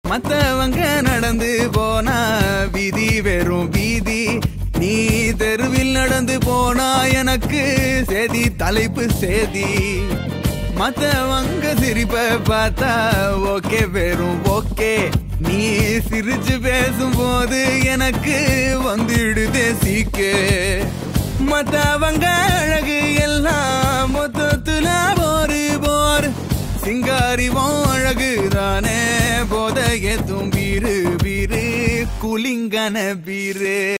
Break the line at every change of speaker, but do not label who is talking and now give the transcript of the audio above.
மத்தவங்க நடந்து போனா வீதி வெறும் வீதி நீ தெருவில் நடந்து போனா எனக்கு சேதி தலைப்பு சேதி மத்தவங்க சிரிப்ப பார்த்தா ஓகே வெறும் ஓகே நீ சிரிச்சு பேசும்போது எனக்கு வந்துடுதே சீக்கு மத்தவங்க அழகு எல்லாம் மொத்தத்துல ஒரு போர் சிங்காரிவும் அழகு தானே போதைய தும்பீரு பீரு குலிங்கன பீரு